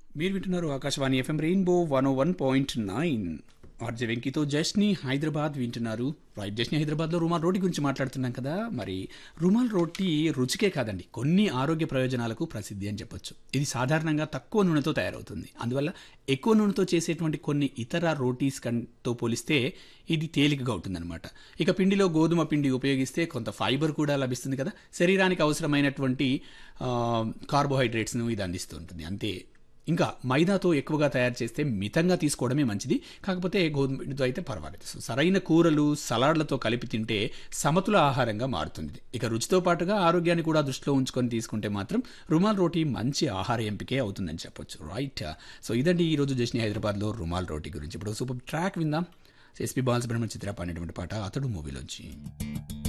మీరు వింటున్నారు Akashvani FM rainbow one o one point nine RJ వెంకీతో జస్ని హైదరాబాద్ వింటున్నారు రైట్ జస్ని హైదరాబాద్లో రుమాల్ రోటీ గురించి మాట్లాడుతున్నాం కదా మరి రుమాల్ రోటీ రుచికే కాదండి కొన్ని ఆరోగ్య ప్రయోజనాలకు ప్రసిద్ధి అని చెప్పొచ్చు ఇది సాధారణంగా తక్కువ నూనెతో తయారవుతుంది అందువల్ల ఎక్కువ నూనెతో చేసేటువంటి కొన్ని ఇతర రోటీస్ కంతో పోలిస్తే ఇది తేలికగా ఉంటుందన్నమాట ఇక పిండిలో గోధుమ పిండి ఉపయోగిస్తే కొంత ఫైబర్ కూడా లభిస్తుంది కదా శరీరానికి అవసరమైనటువంటి ఆ, కార్బోహైడ్రేట్స్ను ఇది అందిస్తూ ఉంటుంది అంతే ఇంకా మైదాతో ఎక్కువగా తయారు చేస్తే మితంగా తీసుకోవడమే మంచిది కాకపోతే గోధుమ పిండితో అయితే పర్వాలేదు సో సరైన కూరలు సలాడ్లతో కలిపి తింటే సమతుల ఆహారంగా మారుతుంది ఇక రుచితో పాటుగా ఆరోగ్యాన్ని కూడా దృష్టిలో ఉంచుకొని తీసుకుంటే మాత్రం రుమాల్ రోటీ మంచి ఆహార ఎంపికే అవుతుందని చెప్పొచ్చు రైట్ సో ఇదండి ఈరోజు జస్ని హైదరాబాద్లో రుమాల్ రోటీ గురించి ఇప్పుడు సూపర్ ట్రాక్ విందాం ఎస్పీ బాలసుబ్రహ్మణ్య చిత్ర పాడినటువంటి పాట అతడు మూవీలోంచి